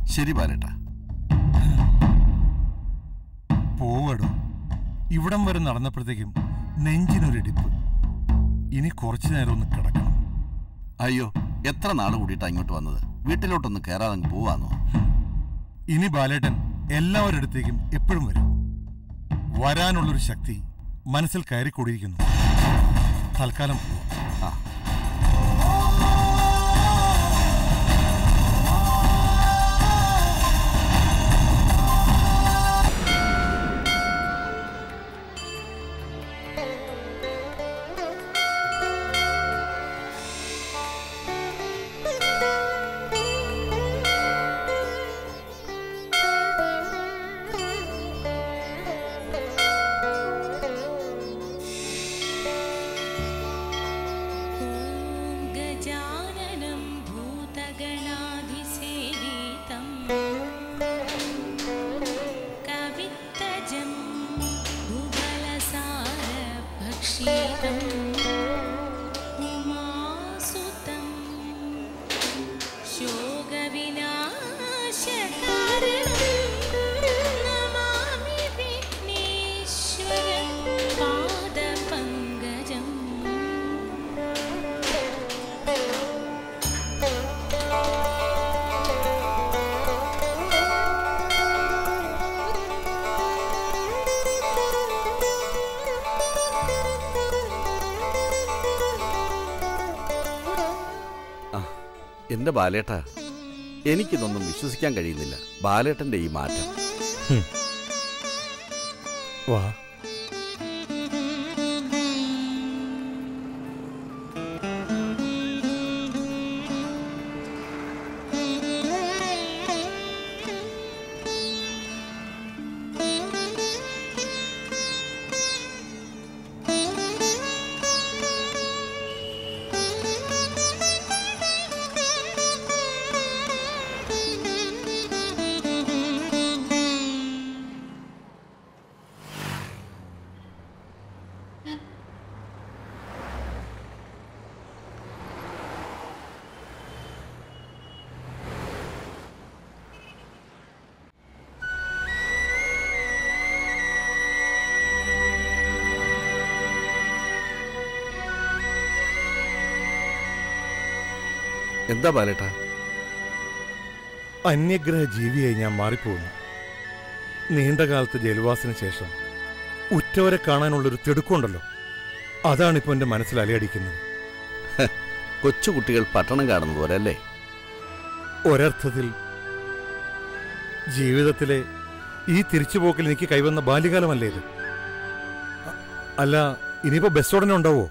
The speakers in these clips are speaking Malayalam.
ശരി ബാലേട്ട പോവടോ ഇവിടം വരെ നടന്നപ്പോഴത്തേക്കും നെഞ്ചിനൊരിടിപ്പ് ഇനി കുറച്ചു നേരം ഒന്ന് കിടക്കണം അയ്യോ എത്ര നാൾ കൂടിയിട്ടാ ഇങ്ങോട്ട് വന്നത് വീട്ടിലോട്ടൊന്ന് കയറാതെ അങ്ങ് പോവാന്നോ ഇനി ബാലേട്ടൻ എല്ലാവരുടെ അടുത്തേക്കും എപ്പോഴും വരും വരാനുള്ളൊരു ശക്തി മനസ്സിൽ കയറിക്കൂടിയിരിക്കുന്നു തൽക്കാലം പോവാം. ആ गजाननं भूतगणाधिसेवितं कवित्तजं भुवलसारभक्षितम् उमासुतं शोकविनाशकारणं नमामि विघ्नेश्वर पादपङ्कजम् ആ എന്റെ ബാലേട്ട എനിക്കിതൊന്നും വിശ്വസിക്കാൻ കഴിയുന്നില്ല ബാലേട്ടന്റെ ഈ മാറ്റം വാ എന്താ ബാലേട്ട അന്യഗ്രഹ ജീവിയായി ഞാൻ മാറിപ്പോകുന്നു നീണ്ടകാലത്തെ ജയിൽവാസത്തിന് ശേഷം ഉറ്റവരെ കാണാനുള്ളൊരു തിടുക്കമുണ്ടല്ലോ അതാണിപ്പോൾ എൻ്റെ മനസ്സിൽ അലയടിക്കുന്നത് കൊച്ചുകുട്ടികൾ പട്ടണം കാണുന്ന പോലെ അല്ലേ ഒരർത്ഥത്തിൽ ജീവിതത്തിലെ ഈ തിരിച്ചുപോക്കിൽ എനിക്ക് കൈവന്ന ബാല്യകാലമല്ലേ ഇത് അ- അല്ല ഇനിയിപ്പോ ബസ് ഉടനെ ഉണ്ടാവോ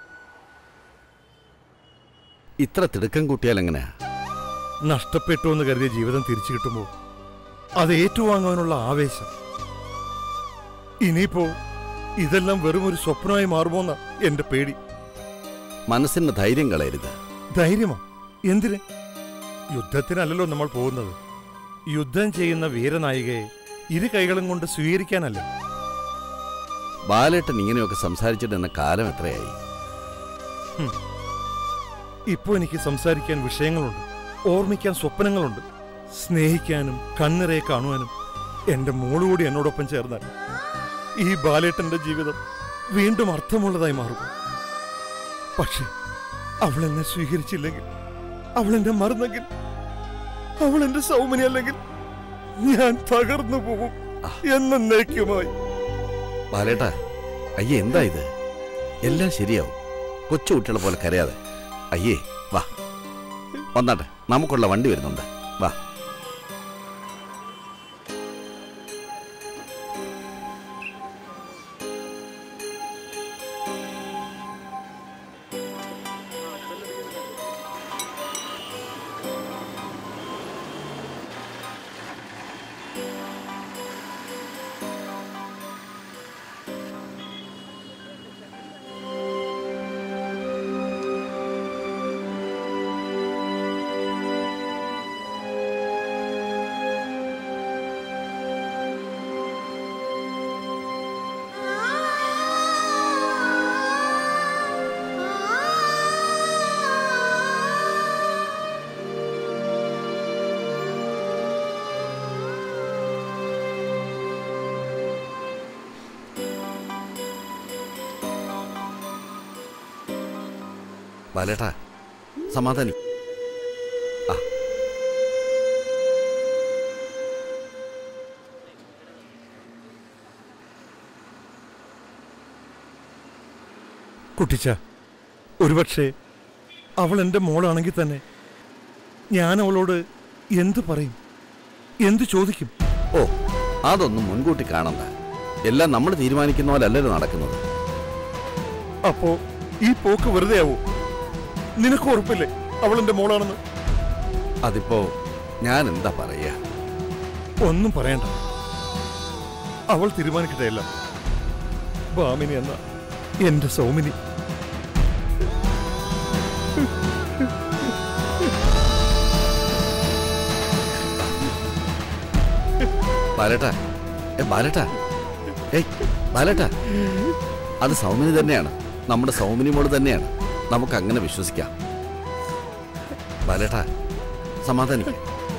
ഇത്ര തിടുക്കം കൂട്ടിയാൽ എങ്ങനെയാ നഷ്ടപ്പെട്ടു എന്ന് കരുതിയ ജീവിതം തിരിച്ചു കിട്ടുമ്പോൾ അത് ഏറ്റുവാങ്ങാനുള്ള ആവേശം ഇനിയിപ്പോ ഇതെല്ലാം വെറും ഒരു സ്വപ്നമായി മാറുമോന്ന എന്റെ പേടി മനസ്സിന് ധൈര്യം കളയരുത് ധൈര്യമോ എന്തിന് യുദ്ധത്തിനല്ലല്ലോ നമ്മൾ പോകുന്നത് യുദ്ധം ചെയ്യുന്ന വീരനായികയെ ഇരു കൈകളും കൊണ്ട് സ്വീകരിക്കാനല്ലേ ബാലേട്ടൻ ഇങ്ങനെയൊക്കെ സംസാരിച്ചിട്ട് കാലം എത്രയായി ഇപ്പോ എനിക്ക് സംസാരിക്കാൻ വിഷയങ്ങളുണ്ട് ഓർമ്മിക്കാൻ സ്വപ്നങ്ങളുണ്ട് സ്നേഹിക്കാനും കണ്ണിറയെ കാണുവാനും എന്റെ മോളുകൂടി എന്നോടൊപ്പം ചേർന്നാൽ ഈ ബാലേട്ടന്റെ ജീവിതം വീണ്ടും അർത്ഥമുള്ളതായി മാറും പക്ഷെ അവൾ എന്നെ സ്വീകരിച്ചില്ലെങ്കിൽ അവൾ എന്നെ മറന്നെങ്കിൽ അവൾ എന്റെ സൗമനി അല്ലെങ്കിൽ ഞാൻ തകർന്നു പോകും എന്നേക്കുമായി ബാലേട്ട അയ്യേ എന്താ ഇത് എല്ലാം ശരിയാവും കൊച്ചു കുട്ടികളെ പോലെ കരയാതെ അയ്യേ വാ വന്നാട്ടെ നമുക്കുള്ള വണ്ടി വരുന്നുണ്ട് വാ ബാലേട്ടാ സമാധാനി ആ കുട്ടിച്ച ഒരുപക്ഷെ അവൾ എൻ്റെ മോളാണെങ്കിൽ തന്നെ ഞാൻ അവളോട് എന്ത് പറയും എന്ത് ചോദിക്കും ഓ അതൊന്നും മുൻകൂട്ടി കാണണ്ട എല്ലാം നമ്മൾ തീരുമാനിക്കുന്ന പോലെ അല്ലല്ലോ നടക്കുന്നത് അപ്പോ ഈ പോക്ക് വെറുതെ ആവൂ നിനക്ക് ഉറപ്പില്ലേ അവൾ എൻ്റെ മോളാണെന്ന് അതിപ്പോ ഞാൻ എന്താ പറയാ ഒന്നും പറയണ്ട അവൾ തീരുമാനിക്കട്ടെ എല്ലാം ഭാമിനി എന്ന എന്റെ സൗമിനി ബാലേട്ടാ ഏ ബാലേട്ടാ ഏയ് ബാലേട്ടാ അത് സൗമിനി തന്നെയാണ് നമ്മുടെ സൗമിനി മോള് തന്നെയാണ് നമുക്ക് അങ്ങനെ വിശ്വസിക്കാം ബാലേട്ടാ സമാധാനിക്ക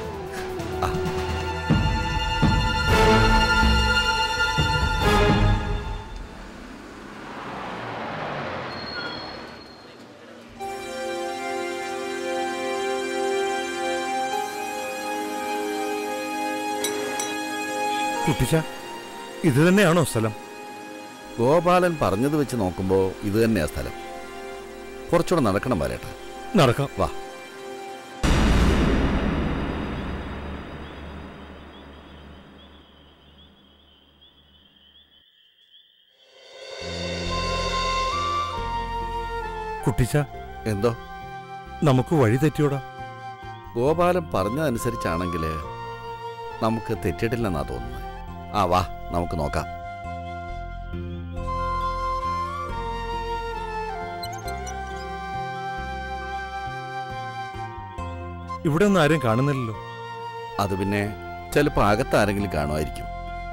കുട്ടിച്ച ഇത് തന്നെയാണോ സ്ഥലം ഗോപാലൻ പറഞ്ഞത് വെച്ച് നോക്കുമ്പോ ഇത് തന്നെയാ സ്ഥലം കുറച്ചുകൂടെ നടക്കണം ബാലേട്ടാ നടക്കാം വാ കുട്ടിച്ച എന്തോ നമുക്ക് വഴി തെറ്റിയോടാ ഗോപാലൻ പറഞ്ഞതനുസരിച്ചാണെങ്കിൽ നമുക്ക് തെറ്റിട്ടില്ലെന്നാ തോന്നുന്നത് ആ വാ നമുക്ക് നോക്കാം ഇവിടെ ഒന്നും ആരെയും കാണുന്നില്ലല്ലോ അത് പിന്നെ ചിലപ്പോൾ അകത്താരെങ്കിലും കാണുമായിരിക്കും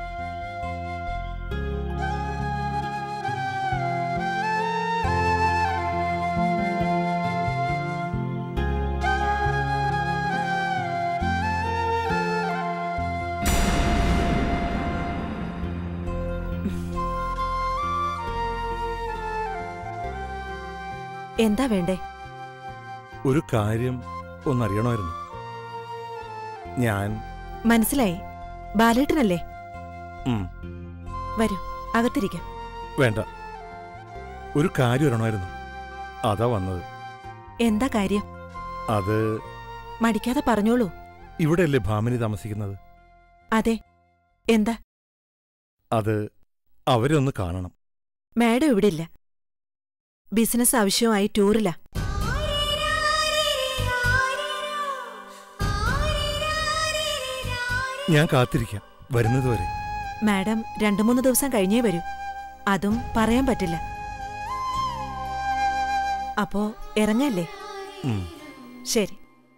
എന്താ വേണ്ടേ ഒരു കാര്യം ഒന്നറിയണമായിരുന്നു ഞാൻ മനസ്സിലായി ബാലേട്ടനല്ലേ ഉം, വരൂ അകത്തിരിക്കാം വേണ്ട ഒരു കാര്യം അറിയണമായിരുന്നു അതാ വന്നത് എന്താ കാര്യം അത് മടിക്കാതെ പറഞ്ഞോളൂ ഇവിടെയല്ലേ ഭാമിനി താമസിക്കുന്നത് അതെ എന്താ അത് അവരെ ഒന്ന് കാണണം മാഡം ഇവിടെ ഇല്ല ബിസിനസ് ആവശ്യമായി ടൂറിലാ ഞാൻ കാത്തിരിക്കാം വരുന്നതുവരെ മാഡം രണ്ടു മൂന്ന് ദിവസം കഴിഞ്ഞേ വരൂ അതും പറയാൻ പറ്റില്ല അപ്പോ ഇറങ്ങല്ലേ ഉം. ശരി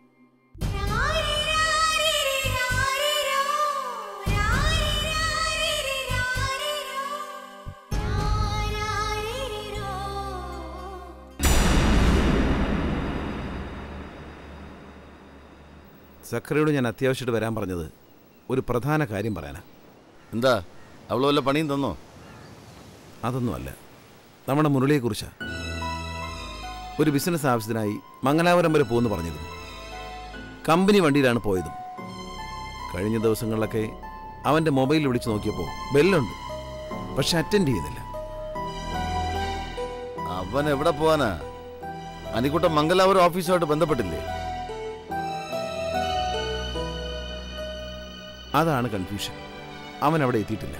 സക്കറിയോട് ഞാൻ അത്യാവശ്യമായിട്ട് വരാൻ പറഞ്ഞത് ഒരു പ്രധാന കാര്യം പറയാനാ എന്താ അവള് വല്ല പണിയും തന്നോ അതൊന്നുമല്ല നമ്മുടെ മുരളിയെക്കുറിച്ചാ ഒരു ബിസിനസ് ആവശ്യത്തിനായി മംഗലാപുരം വരെ പോകുന്നു പറഞ്ഞിരുന്നു കമ്പനി വണ്ടിയിലാണ് പോയതും കഴിഞ്ഞ ദിവസങ്ങളിലൊക്കെ അവൻ്റെ മൊബൈലിൽ വിളിച്ച് നോക്കിയപ്പോൾ ബെല്ലുണ്ട് പക്ഷെ അറ്റൻഡ് ചെയ്യുന്നില്ല അവൻ എവിടെ പോവാനാ അനിക്കുട്ടൻ മംഗലാപുരം ഓഫീസുമായിട്ട് ബന്ധപ്പെട്ടില്ലേ അതാണ് കൺഫ്യൂഷൻ അവൻ അവിടെ എത്തിയിട്ടില്ല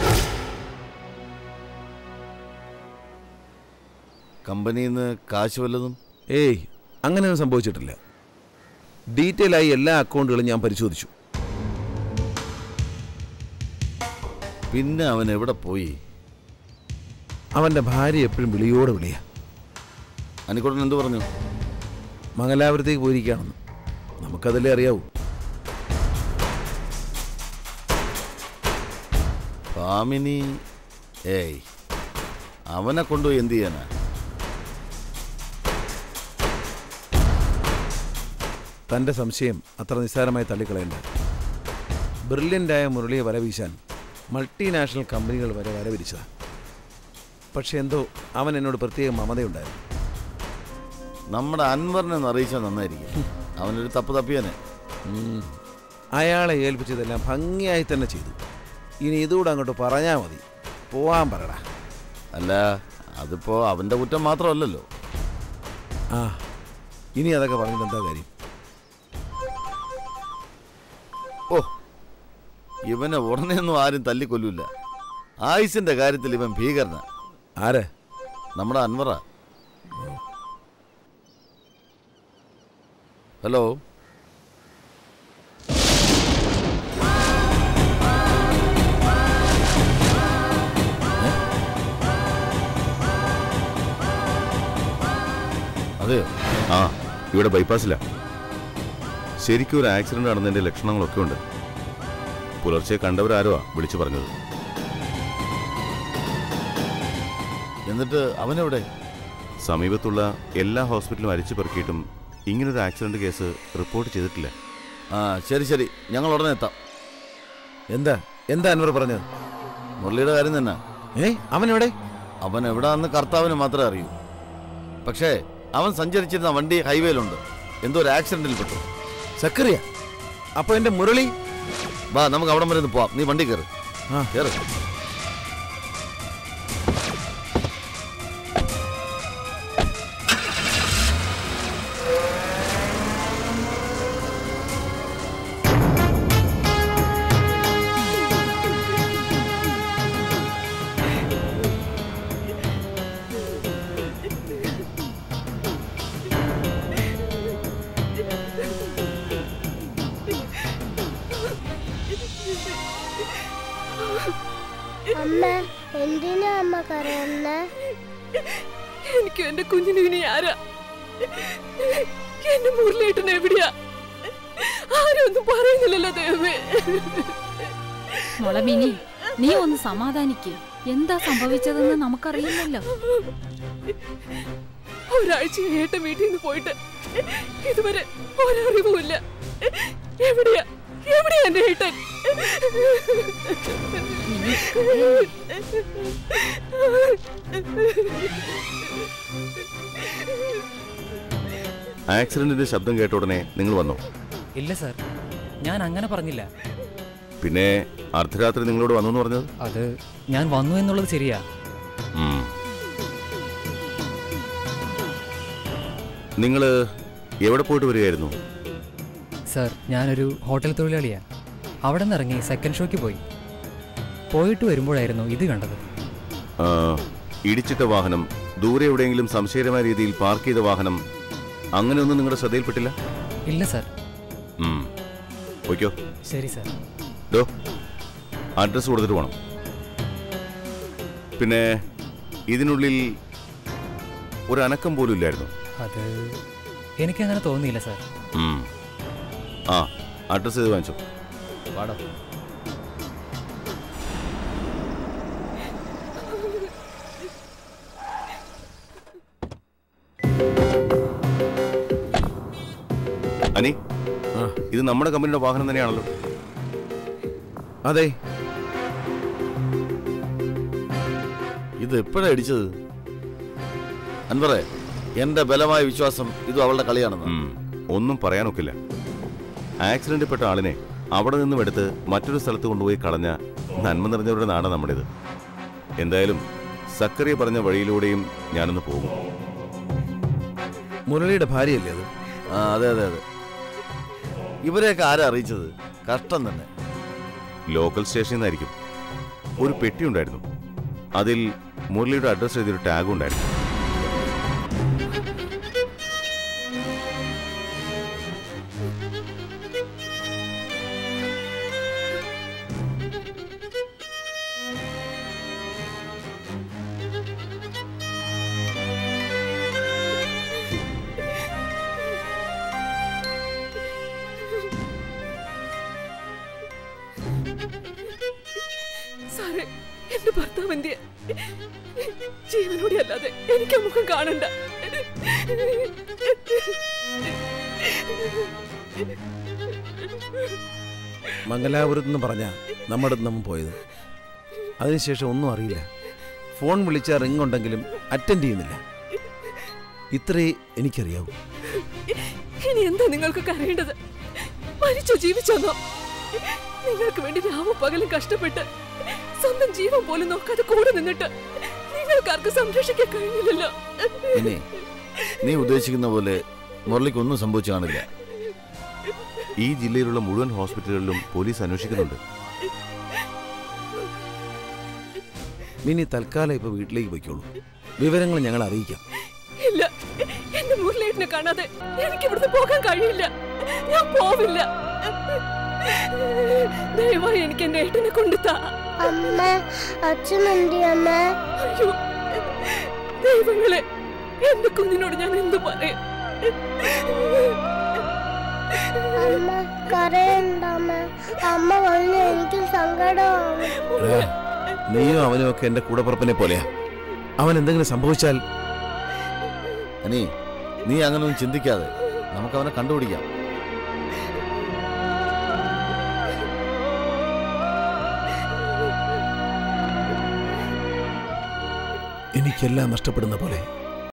കമ്പനിയിൽ നിന്ന് കാശ് വല്ലതും ഏയ് അങ്ങനെയൊന്നും സംഭവിച്ചിട്ടില്ല ഡീറ്റെയിൽ ആയി എല്ലാ അക്കൗണ്ടുകളും ഞാൻ പരിശോധിച്ചു പിന്നെ അവൻ എവിടെ പോയി അവൻ്റെ ഭാര്യ എപ്പോഴും വിളിയോടെ വിളിയാ അനിക്കുട്ടൻ എന്തു പറഞ്ഞു മംഗലാപുരത്തേക്ക് പോയിരിക്കുകയാണെന്ന് നമുക്കതല്ലേ അറിയാവൂ ഭാമിനി ഏയ് അവനെ കൊണ്ടുപോയി എന്ത് ചെയ്യാനാ തൻ്റെ സംശയം അത്ര നിസ്സാരമായി തള്ളിക്കളയണ്ട ബ്രില്യൻ്റായ മുരളിയെ വരവീശാൻ മൾട്ടിനാഷണൽ കമ്പനികൾ വരെ വരവിരിച്ചതാണ് പക്ഷെ എന്തോ അവൻ എന്നോട് പ്രത്യേക മമതയുണ്ടായിരുന്നു നമ്മുടെ അൻവറിനെ ഒന്ന് അറിയിച്ചാൽ നന്നായിരിക്കും അവനൊരു തപ്പ് തപ്പിയനെ ഉം. അയാളെ ഏൽപ്പിച്ചതെല്ലാം ഭംഗിയായി തന്നെ ചെയ്തു ഇനി ഇതുകൂടെ അങ്ങോട്ട് പറഞ്ഞാൽ മതി പോവാൻ പറയടാ അല്ല അതിപ്പോ അവന്റെ കുറ്റം മാത്രമല്ലല്ലോ ആ ഇനി അതൊക്കെ പറഞ്ഞിട്ട് എന്താ കാര്യം ഓ ഇവനെ ഉടനെയൊന്നും ആരും തല്ലിക്കൊല്ലൂല ആയുസിന്റെ കാര്യത്തിൽ ഇവൻ ഭീകരന ആര് നമ്മുടെ അൻവറ ഹലോ അതെയോ ആ ഇവിടെ ബൈപ്പാസില ശരിക്കും ഒരു ആക്സിഡന്റ് നടന്നതിന്റെ ലക്ഷണങ്ങളൊക്കെ ഉണ്ട് പുലർച്ചെ കണ്ടവരാരോ വിളിച്ചു പറഞ്ഞത് എന്നിട്ട് അവനെവിടെ സമീപത്തുള്ള എല്ലാ ഹോസ്പിറ്റലും അരിച്ചു പെറുക്കിയിട്ടും ഇങ്ങനൊരു ആക്സിഡന്റ് കേസ് റിപ്പോർട്ട് ചെയ്തിട്ടില്ല ആ ശരി ശരി ഞങ്ങൾ ഉടനെ എത്താം എന്താ എന്താ അൻവർ പറഞ്ഞത് മുരളിയുടെ കാര്യം തന്നെ ഏ അവൻ എവിടെ അവൻ എവിടാന്ന് കർത്താവിന് മാത്രമേ അറിയൂ പക്ഷേ അവൻ സഞ്ചരിച്ചിരുന്ന വണ്ടി ഹൈവേയിലുണ്ട് എന്തോ ഒരു ആക്സിഡന്റിൽ പെട്ടു സക്കറിയ അപ്പൊ എന്റെ മുരളി വാ നമുക്ക് അവിടം വരെ ഒന്ന് പോവാം നീ വണ്ടി കയറ് ആ. കയറ് അമ്മ എന്തിനാ അമ്മ കരയുന്നേ എനിക്കും എന്റെ കുഞ്ഞിനും ഇനി ആരാ എന്റെ മുരളിയേട്ടൻ എവിടെയാ ആരും ഒന്നും പറയുന്നില്ലല്ലോ ദൈവമേ മോളെ മിനി നീ ഒന്ന് സമാധാനിക്ക് എന്താ സംഭവിച്ചതെന്ന് നമുക്കറിയില്ലല്ലോ ഒരാഴ്ച ഏട്ടൻ വീട്ടിൽ നിന്ന് പോയിട്ട് ഇതുവരെ ഒരറിവുമില്ല എവിടെയാ എവിടെയാ എന്റെ ഏട്ടൻ ആക്സിഡന്റിന്റെ ശബ്ദം കേട്ട ഉടനെ നിങ്ങൾ വന്നോ ഇല്ല സാർ ഞാൻ അങ്ങനെ പറഞ്ഞില്ല പിന്നെ അർദ്ധരാത്രി നിങ്ങളോട് വന്നു എന്ന് പറഞ്ഞത് അത് ഞാൻ വന്നു എന്നുള്ളത് ശരിയാ ഉം. നിങ്ങള് എവിടെ പോയിട്ട് വരികയായിരുന്നു സാർ ഞാനൊരു ഹോട്ടൽ തൊഴിലാളിയാ അവിടെ നിന്ന് ഇറങ്ങി സെക്കൻഡ് ഷോയ്ക്ക് പോയി പോയിട്ട് വരുമ്പോഴായിരുന്നു ഇത് കണ്ടത് ആ, ഇടിച്ചിട്ട വാഹനം ദൂരെ എവിടെയെങ്കിലും സംശയകരമായ രീതിയിൽ പാർക്ക് ചെയ്ത വാഹനം അങ്ങനെയൊന്നും നിങ്ങളുടെ ശ്രദ്ധയിൽപ്പെട്ടില്ല ഇല്ല സാർ ഉം. പോയിക്കോ ശരി സാർ ഡോ അഡ്രസ്സ് കൊടുത്തിട്ട് പോണം പിന്നെ ഇതിനുള്ളിൽ ഒരു അനക്കം പോലും ഇല്ലായിരുന്നു അത് എനിക്കങ്ങനെ തോന്നിയില്ല സാർ ഉം. ആ അഡ്രസ്സ് ചെയ്ത് വാങ്ങിച്ചോ വാടാ അനി ഇത് നമ്മുടെ കമ്പനിയുടെ വാഹനം തന്നെയാണല്ലോ അതെ ഇത് എപ്പോഴാ ഇടിച്ചത് അൻവറേ എന്റെ ബലമായ വിശ്വാസം ഇതും അവളുടെ കളിയാണെന്ന് ഉം. ഒന്നും പറയാനൊക്കില്ല ആക്സിഡന്റിൽ പെട്ട ആളിനെ അവിടെ നിന്നും എടുത്ത് മറ്റൊരു സ്ഥലത്ത് കൊണ്ടുപോയി കളഞ്ഞ നന്മ നിറഞ്ഞവരുടെ നാടാണ് നമ്മുടേത് എന്തായാലും സക്കറിയ പറഞ്ഞ വഴിയിലൂടെയും ഞാനൊന്ന് പോകും മുരളിയുടെ ഭാര്യയല്ലേ അത് ആ അതെ അതെ അതെ ഇവരെയൊക്കെ ആരാ അറിയിച്ചത് കഷ്ടം തന്നെ ലോക്കൽ സ്റ്റേഷനിൽ നിന്നായിരിക്കും ഒരു പെട്ടി ഉണ്ടായിരുന്നു അതിൽ മുരളിയുടെ അഡ്രസ് എഴുതിയൊരു ടാഗ് ഉണ്ടായിരുന്നു സാറേ എന്റെ ഭർത്താവ് എന്തിയ ജീവനോടെ അല്ലാതെ എനിക്ക് ആ മുഖം കാണണ്ട മംഗലാപുരത്ത് നിന്ന് പറഞ്ഞ നമ്മുടെ നമ്മൾ പോയത് അതിനുശേഷം ഒന്നും അറിയില്ല ഫോൺ വിളിച്ചാൽ റിംഗ് ഉണ്ടെങ്കിലും അറ്റൻഡ് ചെയ്യുന്നില്ല ഇത്രേ എനിക്കറിയാവൂ ഇനി എന്താ നിങ്ങൾക്ക് കരയേണ്ടത് മരിച്ചോ ജീവിച്ചോന്നോ നിങ്ങൾക്ക് വേണ്ടി രാവും പകലും കഷ്ടപ്പെട്ട് സ്വന്തം ജീവൻ പോലും നോക്കാതെ കൂടെ നിന്നിട്ട് നിങ്ങൾക്കാർക്ക് സംരക്ഷിക്കാൻ കഴിഞ്ഞില്ലല്ലോ ഇനി നീ ഉദ്ദേശിക്കുന്ന പോലെ മുരളിക്ക് ഒന്നും സംഭവിച്ചു കാണില്ല ഈ ജില്ലയിലുള്ള മുഴുവൻ ഹോസ്പിറ്റലുകളിലും പോലീസ് അന്വേഷിക്കുന്നുണ്ട് മിനി തൽക്കാലം ഇപ്പൊ വീട്ടിലേക്ക് പോയിക്കോളൂ വിവരങ്ങൾ ഞങ്ങൾ അറിയിക്കാം ഇല്ല എന്റെ മുരളിയേട്ടനെ കാണാതെ എനിക്ക് ഇവിടുന്ന് പോകാൻ കഴിയില്ല ഞാൻ പോവില്ല ദയവായി എനിക്ക് എന്റെ ഏട്ടനെ കൊണ്ടുതാ അമ്മ അച്ഛനുണ്ട് അമ്മ അയ്യോ ദൈവങ്ങളെ എന്റെ കുഞ്ഞിനോട് ഞാൻ എന്ത് പറയും അമ്മ കരയണ്ട അമ്മ അമ്മ വന്ന് എനിക്ക് സങ്കടമാവും എടാ, നീയും അവനും ഒക്കെ എന്റെ കൂടപ്പുറപ്പിനെ പോലെയാ അവൻ എന്തെങ്കിലും സംഭവിച്ചാൽ അനി നീ അങ്ങനൊന്നും ചിന്തിക്കാതെ നമുക്ക് അവനെ കണ്ടുപിടിക്കാം എനിക്കെല്ലാം നഷ്ടപ്പെടുന്ന പോലെ